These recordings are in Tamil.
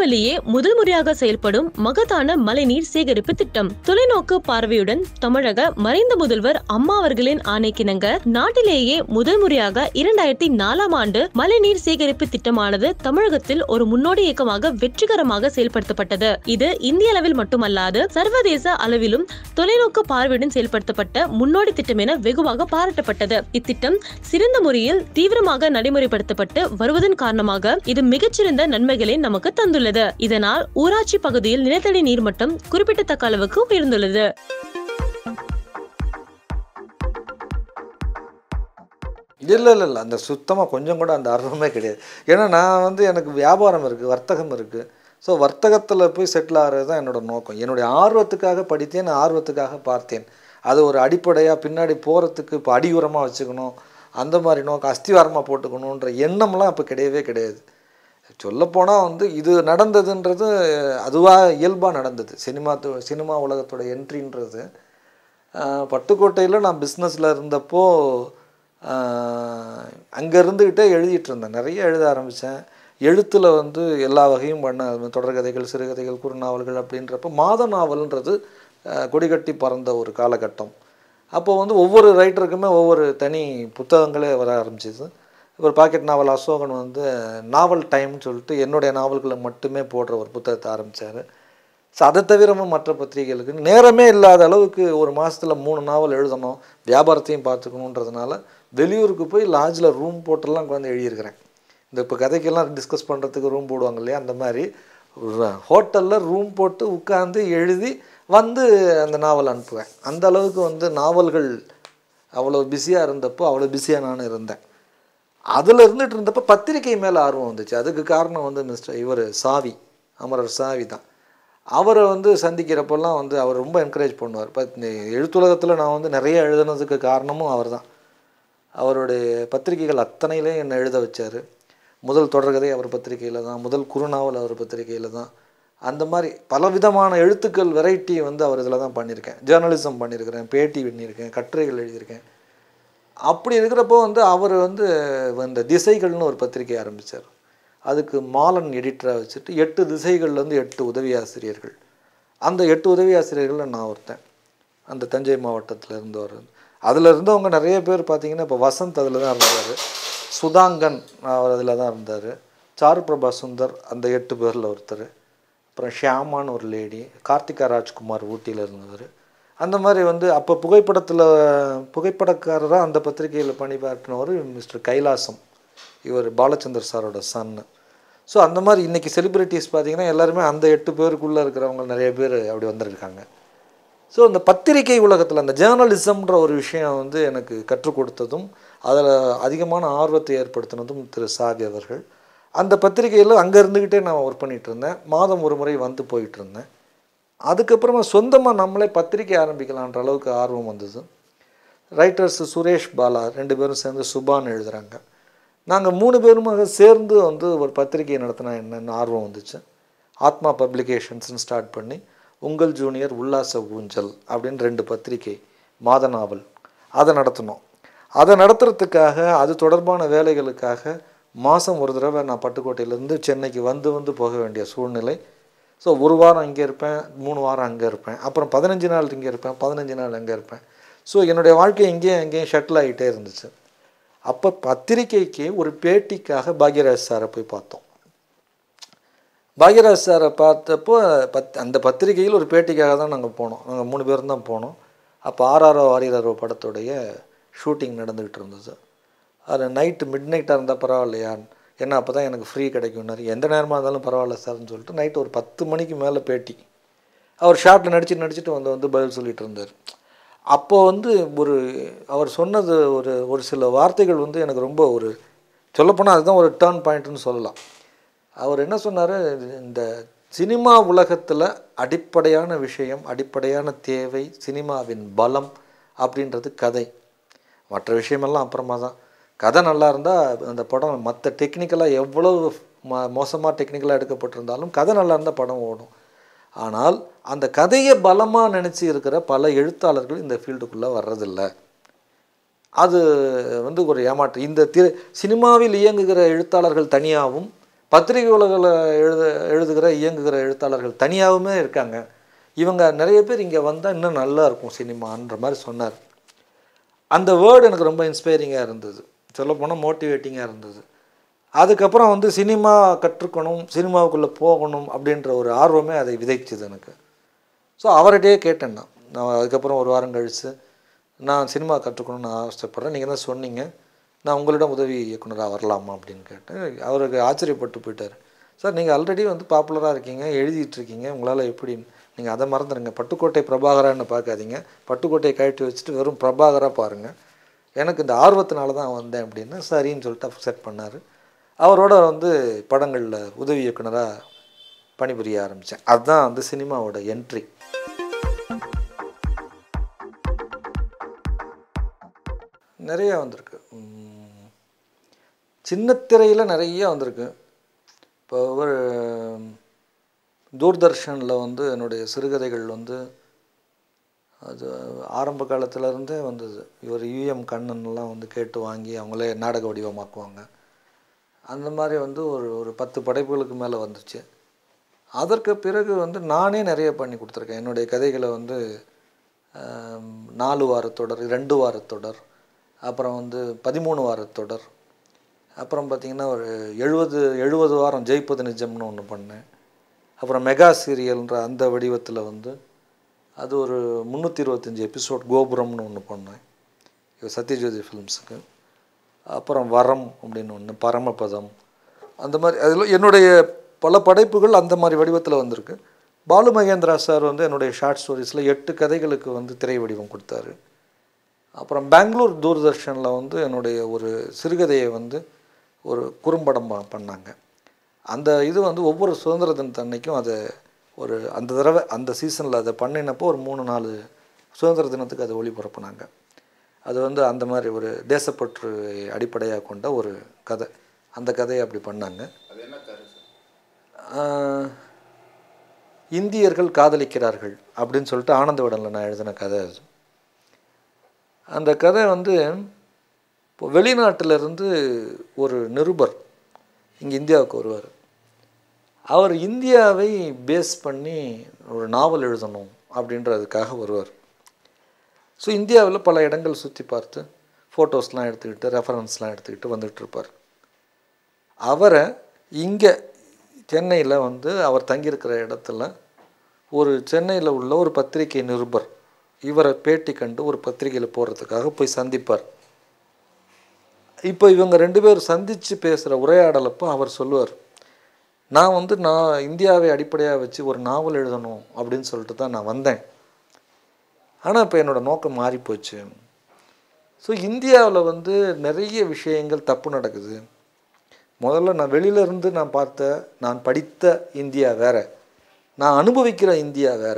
இந்தியாவிலேயே முதல் முறையாக செயல்படும் மகத்தான மழைநீர் சேகரிப்பு திட்டம் தொலைநோக்கு பார்வையுடன் தமிழக மறைந்த முதல்வர் அம்மா அவர்களின் ஆணைக்கிணங்க நாட்டிலேயே முதல் முறையாக இரண்டாயிரத்தி நாலாம் ஆண்டு மழைநீர் சேகரிப்பு திட்டமானது தமிழகத்தில் ஒரு முன்னோடி இயக்கமாக வெற்றிகரமாக செயல்படுத்தப்பட்டது இது இந்திய அளவில் மட்டுமல்லாது சர்வதேச அளவிலும் தொலைநோக்கு பார்வையுடன் செயல்படுத்தப்பட்ட முன்னோடி திட்டம் என வெகுவாக பாராட்டப்பட்டது இத்திட்டம் சிறந்த முறையில் தீவிரமாக நடைமுறைப்படுத்தப்பட்டு வருவதன் காரணமாக இது மிகச்சிறந்த நன்மைகளை நமக்கு தந்துள்ளது இதனால் ஊராட்சி பகுதியில் நிலத்தடி நீர்மட்டம் குறிப்பிடத்தக்க அளவுக்கு உயர்ந்துள்ளது இல்லை இல்லை இல்லை அந்த சுத்தமாக கொஞ்சம் கூட அந்த ஆர்வமே கிடையாது ஏன்னா நான் வந்து எனக்கு வியாபாரம் இருக்குது வர்த்தகம் இருக்குது ஸோ வர்த்தகத்தில் போய் செட்டில் ஆகிறது தான் என்னோட நோக்கம் என்னுடைய ஆர்வத்துக்காக படித்தேன் ஆர்வத்துக்காக பார்த்தேன் அது ஒரு அடிப்படையாக பின்னாடி போகிறதுக்கு இப்போ அடியுரமாக வச்சுக்கணும் அந்த மாதிரி நோக்கம் அஸ்திவாரமாக போட்டுக்கணுன்ற எண்ணம்லாம் இப்போ கிடையவே கிடையாது சொல்லப்போனால் வந்து இது நடந்ததுன்றது அதுவாக இயல்பாக நடந்தது சினிமா து- சினிமா உலகத்தோட என்ட்ரின்றது ஆஹ் பட்டுக்கோட்டையில் நான் பிஸ்னஸில் இருந்தப்போ அங்கே இருந்துக்கிட்டே எழுதிட்டு இருந்தேன் நிறைய எழுத ஆரம்பித்தேன் எழுத்தில் வந்து எல்லா வகையும் பண்ண தொடர்கதைகள் சிறுகதைகள் குறுநாவல்கள் அப்படின்றப்போ மாத நாவல்ன்றது ஆஹ் கொடிகட்டி பறந்த ஒரு காலகட்டம் அப்போ வந்து ஒவ்வொரு ரைட்டருக்குமே ஒவ்வொரு தனி புத்தகங்களே வர ஆரம்பிச்சிது ஒரு பாக்கெட் நாவல் அசோகன் வந்து நாவல் டைம்னு சொல்லிட்டு என்னுடைய நாவல்களை மட்டுமே போடுற ஒரு புத்தகத்தை ஆரம்பித்தார் ஸோ அதை தவிரமும் மற்ற பத்திரிகைகளுக்கு நேரமே இல்லாத அளவுக்கு ஒரு மாசத்துல மூணு நாவல் எழுதணும் வியாபாரத்தையும் பார்த்துக்கணுன்றதுனால வெளியூருக்கு போய் லாட்ஜில் ரூம் போட்டெல்லாம் உட்காந்து எழுதியிருக்கிறேன் இந்த இப்போ கதைக்கெல்லாம் டிஸ்கஸ் பண்ணுறதுக்கு ரூம் போடுவாங்க இல்லையா அந்த மாதிரி ஹோட்டலில் ரூம் போட்டு உட்காந்து எழுதி வந்து அந்த நாவல் அனுப்புவேன் அந்த அளவுக்கு வந்து நாவல்கள் அவ்வளோ பிஸியாக இருந்தப்போ அவ்வளோ பிஸியாக நான் இருந்தேன் அதில் இருந்துட்டு இருந்தப்போ பத்திரிக்கை மேலே ஆர்வம் வந்துச்சு அதுக்கு காரணம் வந்து மிஸ்டர் இவர் சாவி அமரர் சாவி தான் அவரை வந்து சந்திக்கிறப்பெல்லாம் வந்து அவர் ரொம்ப என்கரேஜ் பண்ணுவார் பத் எழுத்துலகத்தில் நான் வந்து நிறைய எழுதுனதுக்கு காரணமும் அவர் தான் அவருடைய பத்திரிகைகள் அத்தனையிலையும் என்னை எழுத வச்சார் முதல் தொடர்கதை அவர் பத்திரிகையில் தான் முதல் குறுநாவல் அவர் பத்திரிகையில் தான் அந்த மாதிரி பலவிதமான எழுத்துக்கள் வெரைட்டி வந்து அவர் இதில் தான் பண்ணியிருக்கேன் ஜேர்னலிசம் பண்ணியிருக்கிறேன் பேட்டி பண்ணியிருக்கேன் கட்டுரைகள் எழுதியிருக்கேன் அப்படி இருக்கிறப்போ வந்து அவர் வந்து இந்த திசைகள்னு ஒரு பத்திரிகை ஆரம்பித்தார் அதுக்கு மாலன் எடிட்டராக வச்சுட்டு எட்டு திசைகள்லேருந்து எட்டு உதவி ஆசிரியர்கள் அந்த எட்டு உதவி ஆசிரியர்களில் நான் ஒருத்தன் அந்த தஞ்சை மாவட்டத்தில் இருந்தவர் அதில் இருந்தவங்க நிறைய பேர் பார்த்தீங்கன்னா இப்போ வசந்த் அதில் தான் இருந்தார் சுதாங்கன் அவர் அதில் தான் இருந்தார் சாருபிரபா சுந்தர் அந்த எட்டு பேரில் ஒருத்தர் அப்புறம் ஷியாமான்னு ஒரு லேடி கார்த்திகா ராஜ்குமார் ஊட்டியில் இருந்தவர் அந்த மாதிரி வந்து அப்போ புகைப்படத்தில் புகைப்படக்காரராக அந்த பத்திரிகையில் பணிபாற்றினவர் மிஸ்டர் கைலாசம் இவர் பாலச்சந்தர் சாரோட சன்னு ஸோ அந்த மாதிரி இன்றைக்கி செலிப்ரிட்டிஸ் பார்த்தீங்கன்னா எல்லாருமே அந்த எட்டு பேருக்குள்ளே இருக்கிறவங்க நிறைய பேர் அப்படி வந்திருக்காங்க ஸோ இந்த பத்திரிகை உலகத்தில் அந்த ஜேர்னலிசம்ன்ற ஒரு விஷயம் வந்து எனக்கு கற்றுக் கொடுத்ததும் அதில் அதிகமான ஆர்வத்தை ஏற்படுத்தினதும் திரு சாவி அவர்கள் அந்த பத்திரிகையில் அங்கே இருந்துக்கிட்டே நான் ஒர்க் பண்ணிகிட்டு இருந்தேன் மாதம் ஒரு முறை வந்து போயிட்டு இருந்தேன் அதுக்கப்புறமா சொந்தமாக நம்மளே பத்திரிக்கை ஆரம்பிக்கலான்ற அளவுக்கு ஆர்வம் வந்தது ரைட்டர்ஸ் சுரேஷ் பாலா ரெண்டு பேரும் சேர்ந்து சுபான் எழுதுகிறாங்க நாங்கள் மூணு பேருமாக சேர்ந்து வந்து ஒரு பத்திரிகை நடத்தினா என்னென்னு ஆர்வம் வந்துச்சு ஆத்மா பப்ளிகேஷன்ஸ்னு ஸ்டார்ட் பண்ணி உங்கள் ஜூனியர் உல்லாச ஊஞ்சல் அப்படின்னு ரெண்டு பத்திரிகை மாத நாவல் அதை நடத்தினோம் அதை நடத்துறதுக்காக அது தொடர்பான வேலைகளுக்காக மாதம் ஒரு தடவை நான் பட்டுக்கோட்டையிலேருந்து சென்னைக்கு வந்து வந்து போக வேண்டிய சூழ்நிலை ஸோ ஒரு வாரம் இங்கே இருப்பேன் மூணு வாரம் அங்கே இருப்பேன் அப்புறம் பதினஞ்சு நாள் இங்கே இருப்பேன் பதினஞ்சு நாள் அங்கே இருப்பேன் ஸோ என்னுடைய வாழ்க்கை இங்கேயும் அங்கேயும் ஷட்டில் ஆகிட்டே இருந்துச்சு அப்போ பத்திரிக்கைக்கு ஒரு பேட்டிக்காக பாக்யராஜ் சாரை போய் பார்த்தோம் பாக்யராஜ் சாரை பார்த்தப்போ பத் அந்த பத்திரிகையில் ஒரு பேட்டிக்காக தான் நாங்கள் போனோம் நாங்கள் மூணு பேரும் தான் போனோம் அப்போ ஆர்ஆர்ஓ ஆரியரோ படத்துடைய ஷூட்டிங் நடந்துக்கிட்டு இருந்தது அது நைட்டு மிட் நைட்டாக இருந்தால் பரவாயில்லையா என்ன அப்போ தான் எனக்கு ஃப்ரீ கிடைக்கும்னாரு எந்த நேரமாக இருந்தாலும் பரவாயில்ல சார்னு சொல்லிட்டு நைட்டு ஒரு பத்து மணிக்கு மேலே பேட்டி அவர் ஷார்ட்டில் நடிச்சுட்டு நடிச்சுட்டு வந்து வந்து பதில் சொல்லிட்டு இருந்தார் அப்போ வந்து ஒரு அவர் சொன்னது ஒரு ஒரு சில வார்த்தைகள் வந்து எனக்கு ரொம்ப ஒரு சொல்லப்போனால் அதுதான் ஒரு டேர்ன் பாயிண்ட்னு சொல்லலாம் அவர் என்ன சொன்னார் இந்த சினிமா உலகத்தில் அடிப்படையான விஷயம் அடிப்படையான தேவை சினிமாவின் பலம் அப்படின்றது கதை மற்ற விஷயமெல்லாம் அப்புறமா தான் கதை நல்லா இருந்தால் அந்த படம் மற்ற டெக்னிக்கலாக எவ்வளோ ம மோசமாக டெக்னிக்கலாக எடுக்கப்பட்டிருந்தாலும் கதை நல்லா இருந்தால் படம் ஓடும் ஆனால் அந்த கதையை பலமாக நினச்சி இருக்கிற பல எழுத்தாளர்கள் இந்த ஃபீல்டுக்குள்ளே வர்றதில்லை அது வந்து ஒரு ஏமாற்று இந்த திரு சினிமாவில் இயங்குகிற எழுத்தாளர்கள் தனியாகவும் பத்திரிகை உலகில் எழுத எழுதுகிற இயங்குகிற எழுத்தாளர்கள் தனியாகவுமே இருக்காங்க இவங்க நிறைய பேர் இங்கே வந்தால் இன்னும் நல்லா இருக்கும் சினிமான்ற மாதிரி சொன்னார் அந்த வேர்டு எனக்கு ரொம்ப இன்ஸ்பைரிங்காக இருந்தது சொல்லப்போனால் மோட்டிவேட்டிங்காக இருந்தது அதுக்கப்புறம் வந்து சினிமா கற்றுக்கணும் சினிமாவுக்குள்ளே போகணும் அப்படின்ற ஒரு ஆர்வமே அதை விதைச்சுது எனக்கு ஸோ அவர்கிட்டயே கேட்டேன் நான் நான் அதுக்கப்புறம் ஒரு வாரம் கழித்து நான் சினிமா கற்றுக்கணும்னு ஆசைப்பட்றேன் நீங்கள் தான் சொன்னீங்க நான் உங்களிடம் உதவி இயக்குனராக வரலாமா அப்படின்னு கேட்டேன் அவருக்கு ஆச்சரியப்பட்டு போயிட்டார் சார் நீங்கள் ஆல்ரெடி வந்து பாப்புலராக இருக்கீங்க எழுதிட்டு இருக்கீங்க உங்களால் எப்படி நீங்கள் அதை மறந்துடுங்க பட்டுக்கோட்டை பிரபாகரான்னு பார்க்காதீங்க பட்டுக்கோட்டையை கழட்டி வச்சுட்டு வெறும் பிரபாகராக பாருங்கள் எனக்கு இந்த ஆர்வத்தினால தான் வந்தேன் அப்படின்னு சரின்னு சொல்லிட்டு செட் பண்ணார் அவரோட வந்து படங்களில் உதவி இயக்குனராக பணிபுரிய ஆரம்பித்தேன் அதுதான் வந்து சினிமாவோட என்ட்ரி நிறைய வந்திருக்கு உம், சின்ன திரையில் நிறைய வந்திருக்கு இப்போ ஒரு தூர்தர்ஷனில் வந்து என்னுடைய சிறுகதைகள் வந்து அது ஆரம்ப காலத்துல இருந்தே வந்தது இவர் யூஎம் கண்ணன்லாம் வந்து கேட்டு வாங்கி அவங்களே நாடக வடிவமாக்குவாங்க அந்த மாதிரி வந்து ஒரு ஒரு பத்து படைப்புகளுக்கு மேலே வந்துச்சு அதற்கு பிறகு வந்து நானே நிறைய பண்ணி கொடுத்துருக்கேன் என்னுடைய கதைகளை வந்து ஆம், நாலு வாரத்தொடர் ரெண்டு வாரத்தொடர் அப்புறம் வந்து பதிமூணு வாரத்தொடர் அப்புறம் பார்த்திங்கன்னா ஒரு எழுபது எழுபது வாரம் ஜெயிப்பது நிஜம்னு ஒன்று பண்ணேன் அப்புறம் மெகா சீரியல்ன்ற அந்த வடிவத்தில் வந்து அது ஒரு முந்நூற்றி இருபத்தஞ்சி எபிசோட் கோபுரம்னு ஒன்று பண்ணேன் இது சத்யஜோதி ஃபிலிம்ஸுக்கு அப்புறம் வரம் அப்படின்னு ஒன்று பரமபதம் அந்த மாதிரி அதில் என்னுடைய பல படைப்புகள் அந்த மாதிரி வடிவத்தில் வந்திருக்கு பாலு மகேந்திரா சார் வந்து என்னுடைய ஷார்ட் ஸ்டோரிஸில் எட்டு கதைகளுக்கு வந்து திரை வடிவம் கொடுத்தாரு அப்புறம் பெங்களூர் தூர்தர்ஷனில் வந்து என்னுடைய ஒரு சிறுகதையை வந்து ஒரு குறும்படம் ப- பண்ணாங்க அந்த இது வந்து ஒவ்வொரு சுதந்திர தினத்தன்னைக்கும் அதை ஒரு அந்த தடவை அந்த சீசனில் அதை பண்ணினப்போ ஒரு மூணு நாலு சுதந்திர தினத்துக்கு அதை ஒளிபரப்புனாங்க அது வந்து அந்த மாதிரி ஒரு தேசப்பற்று அடிப்படையாக கொண்ட ஒரு கதை அந்த கதையை அப்படி பண்ணாங்க ஆஹ், இந்தியர்கள் காதலிக்கிறார்கள் அப்படின்னு சொல்லிட்டு ஆனந்த விடனில் நான் எழுதின கதை அது அந்த கதை வந்து இப்போ வெளிநாட்டிலிருந்து ஒரு நிருபர் இங்கே இந்தியாவுக்கு வருவார் அவர் இந்தியாவை பேஸ் பண்ணி ஒரு நாவல் எழுதணும் அப்படின்றதுக்காக வருவார் ஸோ இந்தியாவில் பல இடங்கள் சுற்றி பார்த்து ஃபோட்டோஸ்லாம் எடுத்துக்கிட்டு ரெஃபரன்ஸ்லாம் எடுத்துக்கிட்டு வந்துட்டு இருப்பார் அவரை இங்கே சென்னையில் வந்து அவர் தங்கியிருக்கிற இடத்துல ஒரு சென்னையில் உள்ள ஒரு பத்திரிகை நிருபர் இவரை பேட்டி கண்டு ஒரு பத்திரிகையில் போடுறதுக்காக போய் சந்திப்பார் இப்போ இவங்க ரெண்டு பேரும் சந்தித்து பேசுகிற உரையாடலப்போ அவர் சொல்லுவார் நான் வந்து நான் இந்தியாவை அடிப்படையாக வச்சு ஒரு நாவல் எழுதணும் அப்படின்னு சொல்லிட்டு தான் நான் வந்தேன் ஆனால் இப்போ என்னோடய நோக்கம் மாறி போச்சு ஸோ இந்தியாவில் வந்து நிறைய விஷயங்கள் தப்பு நடக்குது முதல்ல நான் வெளியில இருந்து நான் பார்த்த நான் படித்த இந்தியா வேற நான் அனுபவிக்கிற இந்தியா வேற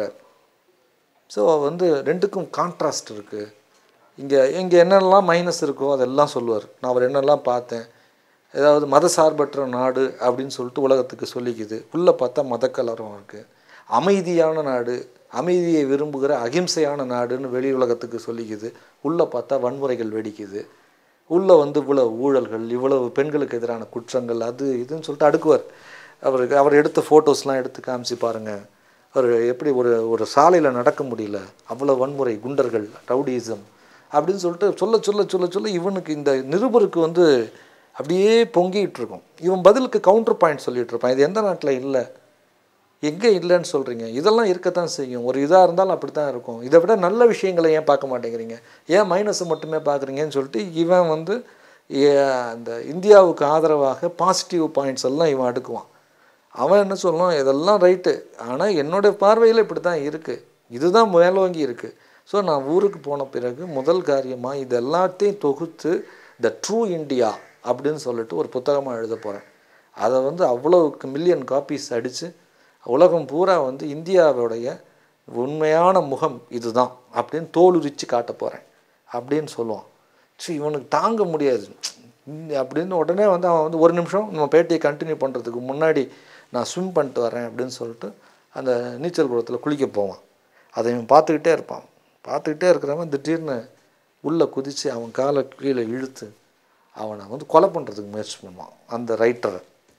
ஸோ வந்து ரெண்டுக்கும் கான்ட்ராஸ்ட் இருக்குது இங்கே இங்கே என்னெல்லாம் மைனஸ் இருக்கோ அதெல்லாம் சொல்லுவார் நான் அவர் என்னெல்லாம் பார்த்தேன் ஏதாவது மதசார்பற்ற நாடு அப்படின்னு சொல்லிட்டு உலகத்துக்கு சொல்லிக்குது உள்ளே பார்த்தா மதக்கலரம் இருக்குது அமைதியான நாடு அமைதியை விரும்புகிற அகிம்சையான நாடுன்னு வெளி உலகத்துக்கு சொல்லிக்குது உள்ளே பார்த்தா வன்முறைகள் வெடிக்குது உள்ளே வந்து இவ்வளவு ஊழல்கள் இவ்வளவு பெண்களுக்கு எதிரான குற்றங்கள் அது இதுன்னு சொல்லிட்டு அடுக்குவார் அவருக்கு அவர் எடுத்த ஃபோட்டோஸ்லாம் எடுத்து காமிச்சு பாருங்கள் அவர் எப்படி ஒரு ஒரு சாலையில் நடக்க முடியல அவ்வளோ வன்முறை குண்டர்கள் ரவுடிசம் அப்படின்னு சொல்லிட்டு சொல்ல சொல்ல சொல்ல சொல்ல இவனுக்கு இந்த நிருபருக்கு வந்து அப்படியே பொங்கிட்டு இருக்கும் இவன் பதிலுக்கு கவுண்டர் பாயிண்ட் சொல்லிட்டு இருப்பான் இது எந்த நாட்டில் இல்லை எங்கே இல்லைன்னு சொல்கிறீங்க இதெல்லாம் இருக்கத்தான் செய்யும் ஒரு இதாக இருந்தாலும் அப்படி தான் இருக்கும் இதை விட நல்ல விஷயங்களை ஏன் பார்க்க மாட்டேங்கிறீங்க ஏன் மைனஸை மட்டுமே பார்க்குறீங்கன்னு சொல்லிட்டு இவன் வந்து ஏ- அந்த இந்தியாவுக்கு ஆதரவாக பாசிட்டிவ் பாயிண்ட்ஸ் எல்லாம் இவன் அடுக்குவான் அவன் என்ன சொல்லுவான் இதெல்லாம் ரைட்டு ஆனால் என்னோட பார்வையில் இப்படி தான் இருக்குது இதுதான் மேலோங்கி இருக்குது ஸோ நான் ஊருக்கு போன பிறகு முதல் காரியமாக இது எல்லாத்தையும் தொகுத்து த ட்ரூ இந்தியா அப்படின்னு சொல்லிட்டு ஒரு புத்தகமாக எழுத போகிறேன் அதை வந்து அவ்வளவுக்கு மில்லியன் காப்பீஸ் அடித்து உலகம் பூரா வந்து இந்தியாவுடைய உண்மையான முகம் இதுதான் அப்படின்னு தோலுரிச்சு காட்ட போகிறேன் அப்படின்னு சொல்லுவான் சரி இவனுக்கு தாங்க முடியாது இந்த- அப்படின்னு உடனே வந்து அவன் வந்து ஒரு நிமிஷம் நம்ம பேட்டியை கண்டினியூ பண்ணுறதுக்கு முன்னாடி நான் ஸ்விம் பண்ணிட்டு வரேன் அப்படின்னு சொல்லிட்டு அந்த நீச்சல் குளத்தில் குளிக்க போவான் அதை இவன் பார்த்துக்கிட்டே இருப்பான் பார்த்துக்கிட்டே இருக்கிறவன் திடீர்னு உள்ளே குதித்து அவன் காலை கீழே இழுத்து அவனை வந்து கொலை பண்ணுறதுக்கு முயற்சி பண்ணுவான் அந்த ரைட்டரை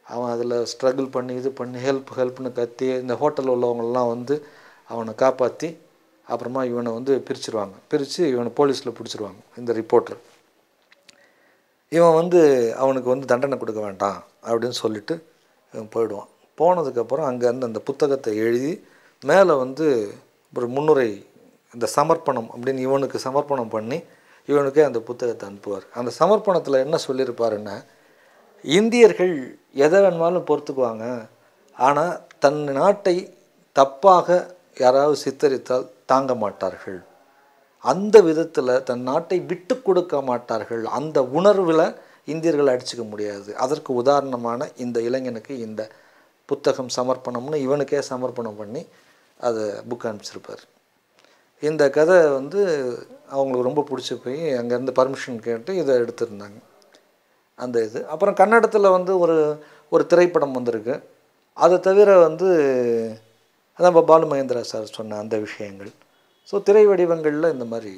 அவன் அதில் ஸ்ட்ரகிள் பண்ணி இது பண்ணி ஹெல்ப் ஹெல்ப்னு கத்தி இந்த ஹோட்டலில் உள்ளவங்கெல்லாம் வந்து அவனை காப்பாற்றி அப்புறமா இவனை வந்து பிரிச்சிருவாங்க பிரித்து இவனை போலீஸில் பிடிச்சிருவாங்க இந்த ரிப்போர்ட்டர் இவன் வந்து அவனுக்கு வந்து தண்டனை கொடுக்க வேண்டாம் அப்படின்னு சொல்லிட்டு இவன் போயிடுவான் போனதுக்கப்புறம் அங்கேருந்து அந்த புத்தகத்தை எழுதி மேலே வந்து ஒரு முன்னுரை இந்த சமர்ப்பணம் அப்படின்னு இவனுக்கு சமர்ப்பணம் பண்ணி இவனுக்கே அந்த புத்தகத்தை அனுப்புவார் அந்த சமர்ப்பணத்தில் என்ன சொல்லியிருப்பாருன்னா இந்தியர்கள் எதை வேணுமாலும் பொறுத்துக்குவாங்க ஆனால் தன் நாட்டை தப்பாக யாராவது சித்தரித்தால் தாங்க மாட்டார்கள் அந்த விதத்தில் தன் நாட்டை விட்டு கொடுக்க மாட்டார்கள் அந்த உணர்வில் இந்தியர்கள் அடிச்சுக்க முடியாது அதற்கு உதாரணமான இந்த இளைஞனுக்கு இந்த புத்தகம் சமர்ப்பணம்னு இவனுக்கே சமர்ப்பணம் பண்ணி அதை புக் அனுப்பிச்சிருப்பார் இந்த கதை வந்து அவங்களுக்கு ரொம்ப பிடிச்சி போய் அங்கேருந்து பர்மிஷன் கேட்டு இதை எடுத்திருந்தாங்க அந்த இது அப்புறம் கன்னடத்தில் வந்து ஒரு ஒரு திரைப்படம் வந்திருக்கு அதை தவிர வந்து அதான் இப்போ பாலு மகேந்திரா சார் சொன்ன அந்த விஷயங்கள் ஸோ திரை வடிவங்களில் இந்த மாதிரி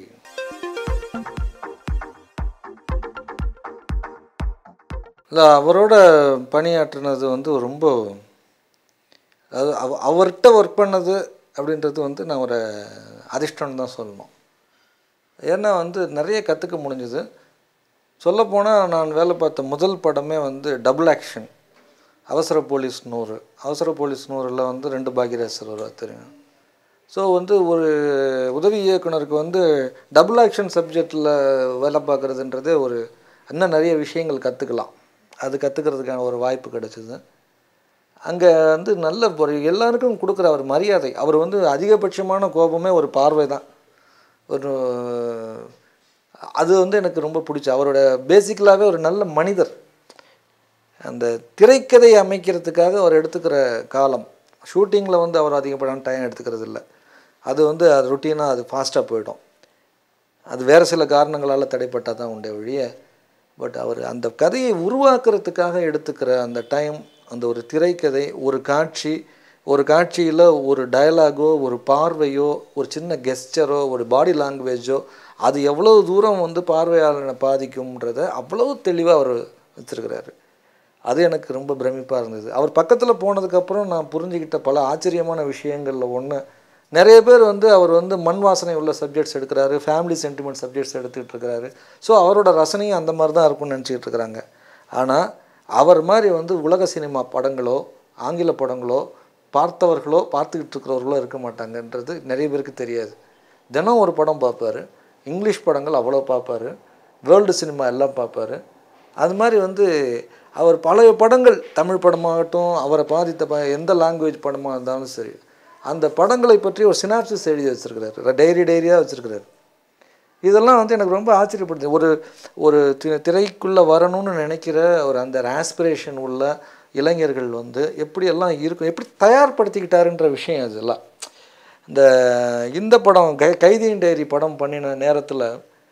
இல்லை அவரோட பணியாற்றினது வந்து ரொம்ப அது அவ அவர்கிட்ட ஒர்க் பண்ணது அப்படின்றது வந்து நான் ஒரு அதிர்ஷ்டம்னு தான் சொல்லணும் ஏன்னா வந்து நிறைய கற்றுக்க முடிஞ்சுது சொல்லப்போனால் நான் வேலை பார்த்த முதல் படமே வந்து டபுள் ஆக்ஷன் அவசர போலீஸ் நூறு அவசர போலீஸ் நூறில் வந்து ரெண்டு பாக்யராஜர் வருவார் தெரியும் ஸோ வந்து ஒரு உதவி இயக்குனருக்கு வந்து டபுள் ஆக்ஷன் சப்ஜெக்டில் வேலை பார்க்குறதுன்றதே ஒரு இன்னும் நிறைய விஷயங்கள் கற்றுக்கலாம் அது கற்றுக்கிறதுக்கான ஒரு வாய்ப்பு கிடச்சிது அங்கே வந்து நல்ல ஒரு எல்லாருக்கும் கொடுக்குற அவர் மரியாதை அவர் வந்து அதிகபட்சமான கோபமே ஒரு பார்வை தான் ஒரு அது வந்து எனக்கு ரொம்ப பிடிச்சி அவரோட பேசிக்கலாகவே ஒரு நல்ல மனிதர் அந்த திரைக்கதை அமைக்கிறதுக்காக அவர் எடுத்துக்கிற காலம் ஷூட்டிங்கில் வந்து அவர் அதிகப்படான டைம் எடுத்துக்கிறது இல்லை அது வந்து அது ருட்டீனாக அது ஃபாஸ்ட்டாக போயிடும் அது வேறு சில காரணங்களால் தடைப்பட்டால் தான் உண்டே ஒழிய பட் அவர் அந்த கதையை உருவாக்குறதுக்காக எடுத்துக்கிற அந்த டைம் அந்த ஒரு திரைக்கதை ஒரு காட்சி ஒரு காட்சியில் ஒரு டயலாகோ ஒரு பார்வையோ ஒரு சின்ன கெஸ்டரோ ஒரு பாடி லாங்குவேஜோ அது எவ்வளோ தூரம் வந்து பார்வையாளனை பாதிக்கும்ன்றத அவ்வளோ தெளிவாக அவர் வச்சுருக்கிறாரு அது எனக்கு ரொம்ப பிரமிப்பாக இருந்தது அவர் பக்கத்தில் போனதுக்கப்புறம் நான் புரிஞ்சுக்கிட்ட பல ஆச்சரியமான விஷயங்களில் ஒன்று நிறைய பேர் வந்து அவர் வந்து மண் வாசனை உள்ள சப்ஜெக்ட்ஸ் எடுக்கிறாரு ஃபேமிலி சென்டிமெண்ட் சப்ஜெக்ட்ஸ் எடுத்துக்கிட்டு இருக்கிறாரு ஸோ அவரோட ரசனையும் அந்த மாதிரி தான் இருக்கும்னு நினச்சிக்கிட்டு இருக்கிறாங்க ஆனால் அவர் மாதிரி வந்து உலக சினிமா படங்களோ ஆங்கில படங்களோ பார்த்தவர்களோ பார்த்துக்கிட்டு இருக்கிறவர்களோ இருக்க மாட்டாங்கன்றது நிறைய பேருக்கு தெரியாது தினம் ஒரு படம் பார்ப்பாரு இங்கிலீஷ் படங்கள் அவ்வளோ பார்ப்பாரு வேர்ல்டு சினிமா எல்லாம் பார்ப்பாரு அது மாதிரி வந்து அவர் பழைய படங்கள் தமிழ் படமாகட்டும் அவரை பாதித்த ப எந்த லாங்குவேஜ் படமாக இருந்தாலும் சரி அந்த படங்களை பற்றி ஒரு சினாப்சிஸ் எழுதி வச்சுருக்கிறாரு டைரி டைரியாக வச்சுருக்கிறாரு இதெல்லாம் வந்து எனக்கு ரொம்ப ஆச்சரியப்படுது ஒரு ஒரு தி- திரைக்குள்ளே வரணும்னு நினைக்கிற ஒரு அந்த ஆஸ்பிரேஷன் உள்ள இளைஞர்கள் வந்து எப்படியெல்லாம் இருக்கும் எப்படி தயார்படுத்திக்கிட்டாருன்ற விஷயம் இதெல்லாம் இந்த இந்த படம் கை கைதியின் டைரி படம் பண்ணின நேரத்தில்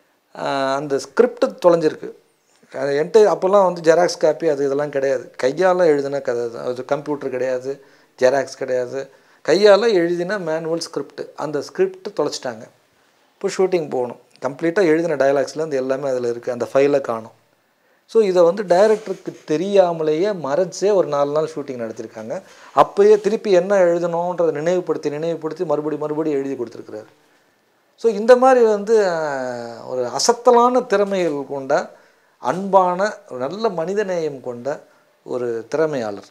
அந்த ஸ்கிரிப்ட் தொலைஞ்சிருக்கு அது என்கிட்ட அப்போல்லாம் வந்து ஜெராக்ஸ் காப்பி அது இதெல்லாம் கிடையாது கையால் எழுதின கதை தான் அது கம்ப்யூட்டர் கிடையாது ஜெராக்ஸ் கிடையாது கையால் எழுதின மேனுவல் ஸ்கிரிப்ட் அந்த ஸ்கிரிப்ட் தொலைச்சிட்டாங்க இப்போ ஷூட்டிங் போகணும் கம்ப்ளீட்டாக எழுதின டயலாக்ஸ்லேருந்து எல்லாமே அதில் இருக்குது அந்த ஃபைலை காணும் ஸோ இதை வந்து டைரக்டருக்கு தெரியாமலேயே மறைச்சே ஒரு நாலு நாள் ஷூட்டிங் நடத்தியிருக்காங்க அப்போயே திருப்பி என்ன எழுதணுன்றதை நினைவுபடுத்தி நினைவுபடுத்தி மறுபடி மறுபடியும் எழுதி கொடுத்துருக்குறாரு ஸோ இந்த மாதிரி வந்து அஹ், ஒரு அசத்தலான திறமைகள் கொண்ட அன்பான ஒரு நல்ல மனிதநேயம் கொண்ட ஒரு திறமையாளர்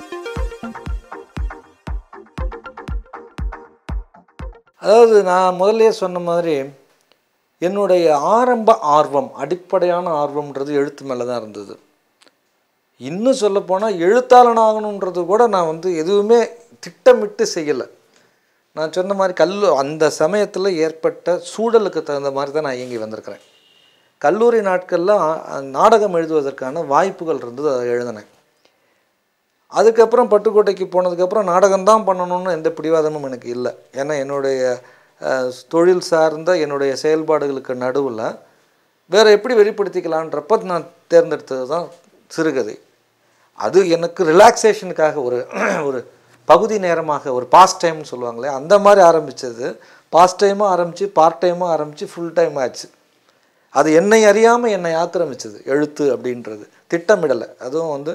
அதாவது நான் முதல்லயே சொன்ன மாதிரி என்னுடைய ஆரம்ப ஆர்வம் அடிப்படையான ஆர்வம்ன்றது எழுத்து மேலே தான் இருந்தது இன்னும் சொல்லப்போனால் எழுத்தாளன் ஆகணுன்றது கூட நான் வந்து எதுவுமே திட்டமிட்டு செய்யலை நான் சொன்ன மாதிரி கல்லு அந்த சமயத்தில் ஏற்பட்ட சூழலுக்கு தகுந்த மாதிரி தான் நான் இயங்கி வந்திருக்கிறேன் கல்லூரி நாட்களில் ஆ- நாடகம் எழுதுவதற்கான வாய்ப்புகள் இருந்தது அதை எழுதினேன் அதுக்கப்புறம் பட்டுக்கோட்டைக்கு போனதுக்கப்புறம் நாடகம் தான் பண்ணணும்னு எந்த பிடிவாதமும் எனக்கு இல்லை ஏன்னா என்னுடைய அஹ், தொழில் சார்ந்த என்னுடைய செயல்பாடுகளுக்கு நடுவில் வேறு எப்படி வெளிப்படுத்திக்கலான்றப்ப நான் தேர்ந்தெடுத்தது தான் சிறுகதை அது எனக்கு ரிலாக்ஸேஷனுக்காக ஒரு ஒரு பகுதி நேரமாக ஒரு பாஸ்ட் டைம்னு சொல்லுவாங்களே அந்த மாதிரி ஆரம்பித்தது பாஸ்ட் டைமாக ஆரம்பித்து பார்ட் டைமாக ஆரம்பித்து ஃபுல் டைம் ஆச்சு அது என்னை அறியாமல் என்னை ஆக்கிரமிச்சது எழுத்து அப்படின்றது திட்டமிடலை அதுவும் வந்து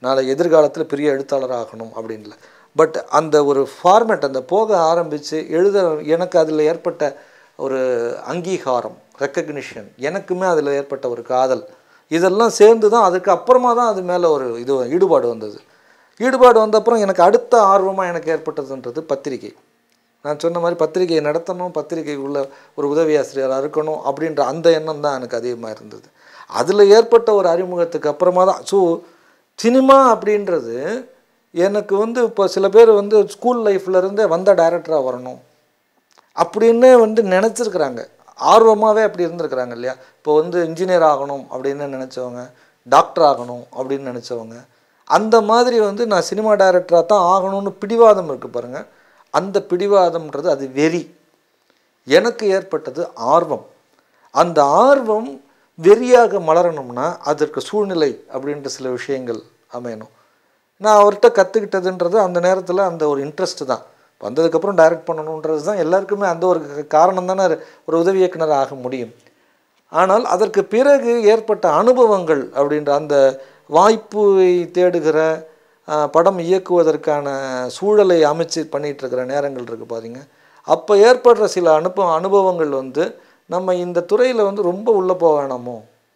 நாளை எதிர்காலத்தில் பெரிய எழுத்தாளர் ஆகணும் அப்படின்ல பட் அந்த ஒரு ஃபார்மேட் அந்த போக ஆரம்பித்து எழுத எனக்கு அதில் ஏற்பட்ட ஒரு அங்கீகாரம் ரெக்கக்னிஷன் எனக்குமே அதில் ஏற்பட்ட ஒரு காதல் இதெல்லாம் சேர்ந்து தான் அதுக்கு அப்புறமா தான் அது மேலே ஒரு இது ஈடுபாடு வந்தது ஈடுபாடு வந்த அப்புறம் எனக்கு அடுத்த ஆர்வமாக எனக்கு ஏற்பட்டதுன்றது பத்திரிகை நான் சொன்ன மாதிரி பத்திரிகையை நடத்தணும் பத்திரிகைக்குள்ள ஒரு உதவி ஆசிரியராக இருக்கணும் அப்படின்ற அந்த எண்ணம் தான் எனக்கு அதிகமாக இருந்தது அதில் ஏற்பட்ட ஒரு அறிமுகத்துக்கு அப்புறமா தான் ஸோ சினிமா அப்படின்றது எனக்கு வந்து இப்போ சில பேர் வந்து ஸ்கூல் லைஃப்லேருந்தே வந்த டைரக்டராக வரணும் அப்படின்னு வந்து நினச்சிருக்கிறாங்க ஆர்வமாகவே அப்படி இருந்திருக்கிறாங்க இல்லையா இப்போ வந்து இன்ஜினியர் ஆகணும் அப்படின்னு நினச்சவங்க டாக்டர் ஆகணும் அப்படின்னு நினச்சவங்க அந்த மாதிரி வந்து நான் சினிமா டைரக்டராக தான் ஆகணும்னு பிடிவாதம் இருக்குது பாருங்கள் அந்த பிடிவாதம்ன்றது அது வெறி எனக்கு ஏற்பட்டது ஆர்வம் அந்த ஆர்வம் வெறியாக மலரணும்னா அதற்கு சூழ்நிலை அப்படின்ற சில விஷயங்கள் அமையணும் நான் அவர்கிட்ட கற்றுக்கிட்டதுன்றது அந்த நேரத்தில் அந்த ஒரு இன்ட்ரெஸ்ட் தான் வந்ததுக்கப்புறம் டைரக்ட் பண்ணணுன்றது தான் எல்லாருக்குமே அந்த ஒரு காரணம் தானே ஒரு உதவி இயக்குனர் ஆக முடியும் ஆனால் அதற்கு பிறகு ஏற்பட்ட அனுபவங்கள் அப்படின்ற அந்த வாய்ப்பை தேடுகிற ஆஹ், படம் இயக்குவதற்கான சூழலை அமைச்சு பண்ணிகிட்டு இருக்கிற நேரங்கள் இருக்குது பாருங்க அப்போ ஏற்படுற சில அனுபவ அனுபவங்கள் வந்து நம்ம இந்த துறையில் வந்து ரொம்ப உள்ளே போக வேணாமோ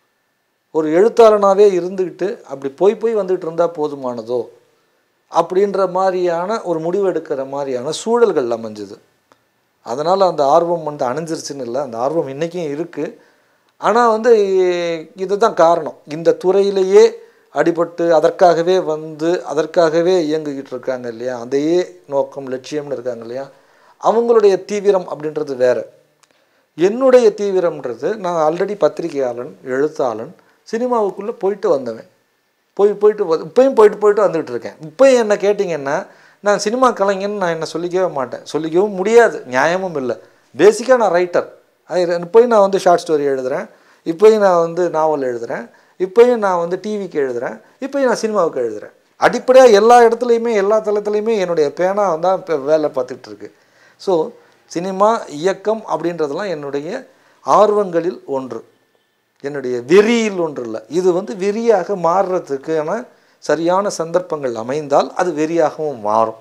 ஒரு எழுத்தாளனாகவே இருந்துக்கிட்டு அப்படி போய் போய் வந்துட்டு இருந்தால் போதுமானதோ அப்படின்ற மாதிரியான ஒரு முடிவு எடுக்கிற மாதிரியான சூழல்கள் அமைஞ்சுது அதனால் அந்த ஆர்வம் வந்து அணைஞ்சிருச்சுன்னு இல்லை அந்த ஆர்வம் இன்றைக்கும் இருக்குது ஆனால் வந்து இதுதான் காரணம் இந்த துறையிலேயே அடிபட்டு அதற்காகவே வந்து அதற்காகவே இயங்கிக்கிட்டு இருக்காங்க இல்லையா அதையே நோக்கம் லட்சியம்னு இருக்காங்க இல்லையா அவங்களுடைய தீவிரம் அப்படின்றது வேறு என்னுடைய தீவிரம்ன்றது நான் ஆல்ரெடி பத்திரிகையாளன் எழுத்தாளன் சினிமாவுக்குள்ளே போயிட்டு வந்தவன் போய் போயிட்டு வ- இப்பயும் போயிட்டு போயிட்டு வந்துகிட்டு இருக்கேன் இப்போயும் என்ன கேட்டிங்கன்னா நான் சினிமா கலைஞன்னு நான் என்ன சொல்லிக்கவே மாட்டேன் சொல்லிக்கவும் முடியாது நியாயமும் இல்லை பேசிக்காக நான் ரைட்டர் இப்போயும் நான் வந்து ஷார்ட் ஸ்டோரி எழுதுகிறேன் இப்போயும் நான் வந்து நாவல் எழுதுகிறேன் இப்போயும் நான் வந்து டிவிக்கு எழுதுகிறேன் இப்போயும் நான் சினிமாவுக்கு எழுதுகிறேன் அடிப்படையாக எல்லா இடத்துலையுமே எல்லா தளத்துலையுமே என்னுடைய பேனா தான் இப்போ வேலை பார்த்துட்டு இருக்கு ஸோ சினிமா இயக்கம் அப்படின்றதெல்லாம் என்னுடைய ஆர்வங்களில் ஒன்று என்னுடைய வெறியில் ஒன்று இல்லை இது வந்து வெறியாக மாறுறதுக்கான சரியான சந்தர்ப்பங்கள் அமைந்தால் அது வெறியாகவும் மாறும்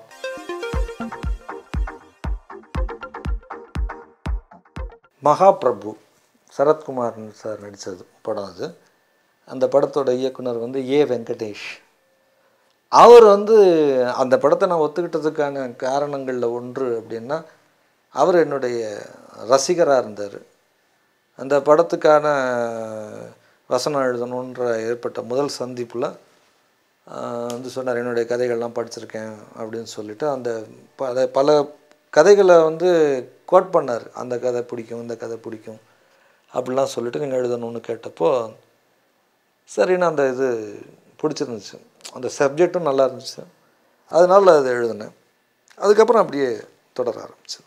மகாபிரபு சரத்குமார் சார் நடித்தது படம் அது அந்த படத்தோட இயக்குனர் வந்து ஏ வெங்கடேஷ் அவர் வந்து அந்த படத்தை நான் ஒத்துக்கிட்டதுக்கான காரணங்களில் ஒன்று அப்படின்னா அவர் என்னுடைய ரசிகராக இருந்தார் அந்த படத்துக்கான வசனம் எழுதணுன்ற ஏற்பட்ட முதல் சந்திப்பில் வந்து சொன்னார் என்னுடைய கதைகள்லாம் படிச்சிருக்கேன் அப்படின்னு சொல்லிட்டு அந்த பல பல கதைகளை வந்து கோட் பண்ணார் அந்த கதை பிடிக்கும் இந்த கதை பிடிக்கும் அப்படிலாம் சொல்லிட்டு நீங்கள் எழுதணும்னு கேட்டப்போ சரின்னு அந்த இது பிடிச்சிருந்துச்சு அந்த சப்ஜெக்டும் நல்லா இருந்துச்சு அதனால அதை எழுதினேன் அதுக்கப்புறம் அப்படியே தொடர ஆரம்பிச்சு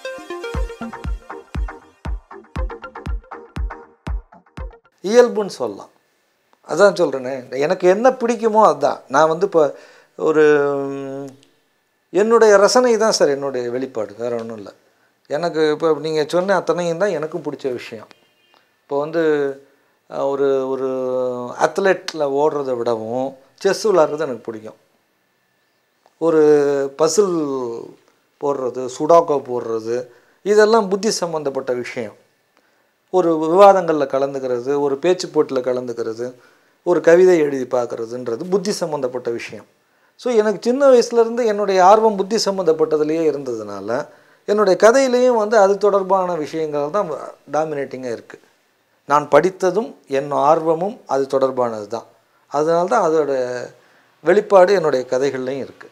இயல்புன்னு சொல்லலாம் அதான் சொல்கிறேனே எனக்கு என்ன பிடிக்குமோ அதுதான் நான் வந்து இப்போ ஒரு ம், என்னுடைய ரசனை தான் சார் என்னுடைய வெளிப்பாடு வேறு ஒன்றும் இல்லை எனக்கு இப்போ நீங்கள் சொன்ன அத்தனையும் தான் எனக்கும் பிடிச்ச விஷயம் இப்போ வந்து அஹ், ஒரு ஒரு அத்லெட்டில் ஓடுறதை விடவும் செஸ் விளாட்றது எனக்கு பிடிக்கும் ஒரு பசில் போடுறது சுடாக்கோ போடுறது இதெல்லாம் புத்தி சம்மந்தப்பட்ட விஷயம் ஒரு விவாதங்களில் கலந்துக்கிறது ஒரு பேச்சு போட்டியில் கலந்துக்கிறது ஒரு கவிதை எழுதி பார்க்குறதுன்றது புத்தி சம்மந்தப்பட்ட விஷயம் ஸோ எனக்கு சின்ன வயசுலேருந்து என்னுடைய ஆர்வம் புத்தி சம்மந்தப்பட்டதுலேயே இருந்ததுனால என்னுடைய கதையிலையும் வந்து அது தொடர்பான விஷயங்கள் தான் டாமினேட்டிங்காக இருக்குது நான் படித்ததும் என் ஆர்வமும் அது தொடர்பானது தான் அதனால தான் அதோட வெளிப்பாடு என்னுடைய கதைகள்லையும் இருக்குது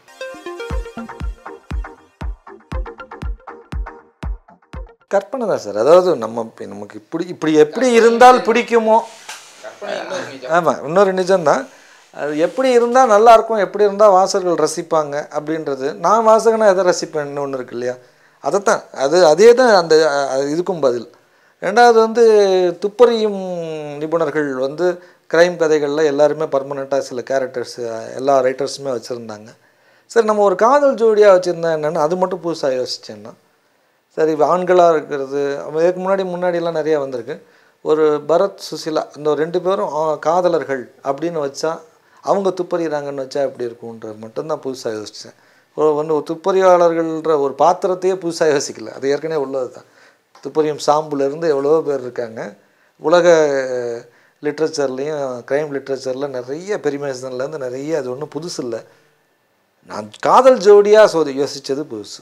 கற்பனை தான் சார் அதாவது நம்ம இப்ப நமக்கு இப்படி இப்படி எப்படி இருந்தால் பிடிக்குமோ ஆமாம் இன்னொரு நிஜம்தான் அது எப்படி இருந்தால் நல்லா இருக்கும் எப்படி இருந்தால் வாசகர்கள் ரசிப்பாங்க அப்படின்றது நான் வாசகனா எதை ரசிப்பேன்னு ஒன்று இருக்கு இல்லையா அதைத்தான் அது அதே தான் அந்த அஹ், இதுக்கும் பதில் ரெண்டாவது வந்து துப்பறியும் நிபுணர்கள் வந்து கிரைம் கதைகளில் எல்லாருமே பர்மனெண்ட்டாக சில கேரக்டர்ஸ் எல்லா ரைட்டர்ஸுமே வச்சுருந்தாங்க சரி நம்ம ஒரு காதல் ஜோடியாக வச்சுருந்தா என்னென்னு அது மட்டும் புதுசாக யோசிச்சேன்னா சரி ஆண்களாக இருக்கிறது அவன் இதுக்கு முன்னாடி முன்னாடிலாம் நிறையா வந்திருக்கு ஒரு பரத் சுசிலா இந்த ஒரு ரெண்டு பேரும் ஆ, காதலர்கள் அப்படின்னு வச்சா அவங்க துப்பறிகிறாங்கன்னு வச்சா எப்படி இருக்கும்ன்றது மட்டும்தான் புதுசாக யோசித்தேன் ஒரு வந்து ஒரு துப்பறியாளர்கள்ன்ற ஒரு பாத்திரத்தையே புதுசாக யோசிக்கல அது ஏற்கனவே உள்ளது தான் துப்பறியும் சாம்புலேருந்து எவ்வளவோ பேர் இருக்காங்க உலக லிட்ரேச்சர்லேயும் க்ரைம் லிட்ரேச்சரில் நிறைய பெரிமேசன்லேருந்து நிறைய அது ஒன்றும் புதுசு இல்லை நான் காதல் ஜோடியாக சோதி யோசித்தது புதுசு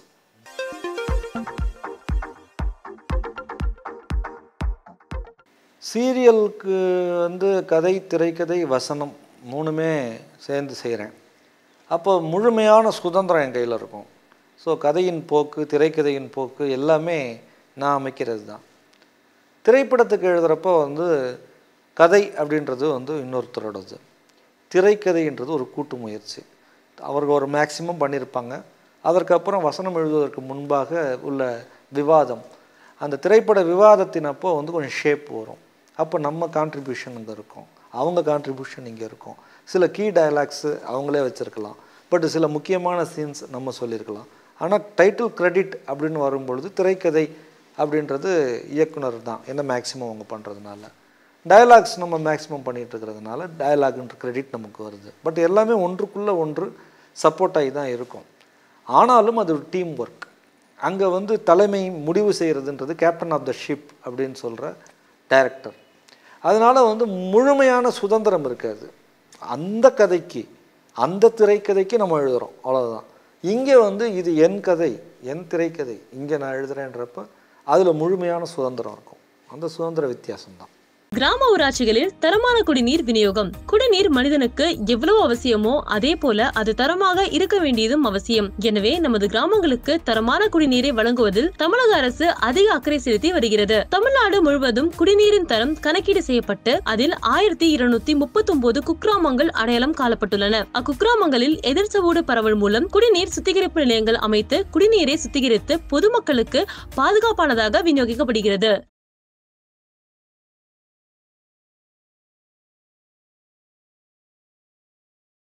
சீரியலுக்கு வந்து கதை திரைக்கதை வசனம் மூணுமே சேர்ந்து செய்கிறேன் அப்போ முழுமையான சுதந்திரம் என் கையில் இருக்கும் ஸோ கதையின் போக்கு திரைக்கதையின் போக்கு எல்லாமே நான் அமைக்கிறது தான் திரைப்படத்துக்கு எழுதுகிறப்போ வந்து கதை அப்படின்றது வந்து இன்னொருத்தரோடது திரைக்கதைன்றது ஒரு கூட்டு முயற்சி அவர்கள் ஒரு மேக்சிமம் பண்ணியிருப்பாங்க அதற்கப்புறம் வசனம் எழுதுவதற்கு முன்பாக உள்ள விவாதம் அந்த திரைப்பட விவாதத்தின் அப்போ வந்து கொஞ்சம் ஷேப் வரும் அப்போ நம்ம கான்ட்ரிபியூஷன் அங்கே இருக்கும் அவங்க கான்ட்ரிபியூஷன் இங்கே இருக்கும் சில கீ டயலாக்ஸு அவங்களே வச்சுருக்கலாம் பட் சில முக்கியமான சீன்ஸ் நம்ம சொல்லியிருக்கலாம் ஆனால் டைட்டில் கிரெடிட் அப்படின்னு வரும்பொழுது திரைக்கதை அப்படின்றது இயக்குனர் தான் என்ன மேக்ஸிமம் அவங்க பண்ணுறதுனால டயலாக்ஸ் நம்ம மேக்ஸிமம் பண்ணிகிட்டு இருக்கிறதுனால டயலாக்ன்ற கிரெடிட் நமக்கு வருது பட் எல்லாமே ஒன்றுக்குள்ளே ஒன்று சப்போர்ட் ஆகி தான் இருக்கும் ஆனாலும் அது ஒரு டீம் ஒர்க் அங்கே வந்து தலைமை முடிவு செய்கிறதுன்றது கேப்டன் ஆஃப் த ஷிப் அப்படின்னு சொல்கிற டைரக்டர் அதனால் வந்து முழுமையான சுதந்திரம் இருக்காது அந்த கதைக்கு அந்த திரைக்கதைக்கு நம்ம எழுதுகிறோம் அவ்வளோதான் இங்கே வந்து இது என் கதை என் திரைக்கதை இங்கே நான் எழுதுகிறேன்றப்ப அதில் முழுமையான சுதந்திரம் இருக்கும் அந்த சுதந்திர வித்தியாசம்தான் கிராம ஊராட்சிகளில் தரமான குடிநீர் விநியோகம் குடிநீர் மனிதனுக்கு எவ்வளவு அவசியமோ அதே போல அது தரமாக இருக்க வேண்டியதும் அவசியம் எனவே நமது கிராமங்களுக்கு தரமான குடிநீரை வழங்குவதில் தமிழக அரசு அதிக அக்கறை செலுத்தி வருகிறது தமிழ்நாடு முழுவதும் குடிநீரின் தரம் கணக்கீடு செய்யப்பட்டு அதில் ஆயிரத்தி இருநூத்தி முப்பத்தி ஒன்பது குக்கிராமங்கள் அடையாளம் காணப்பட்டுள்ளன அக்குக்கிராமங்களில் எதிர்ச்சவோடு பரவல் மூலம் குடிநீர் சுத்திகரிப்பு நிலையங்கள் அமைத்து குடிநீரை சுத்திகரித்து பொதுமக்களுக்கு பாதுகாப்பானதாக விநியோகிக்கப்படுகிறது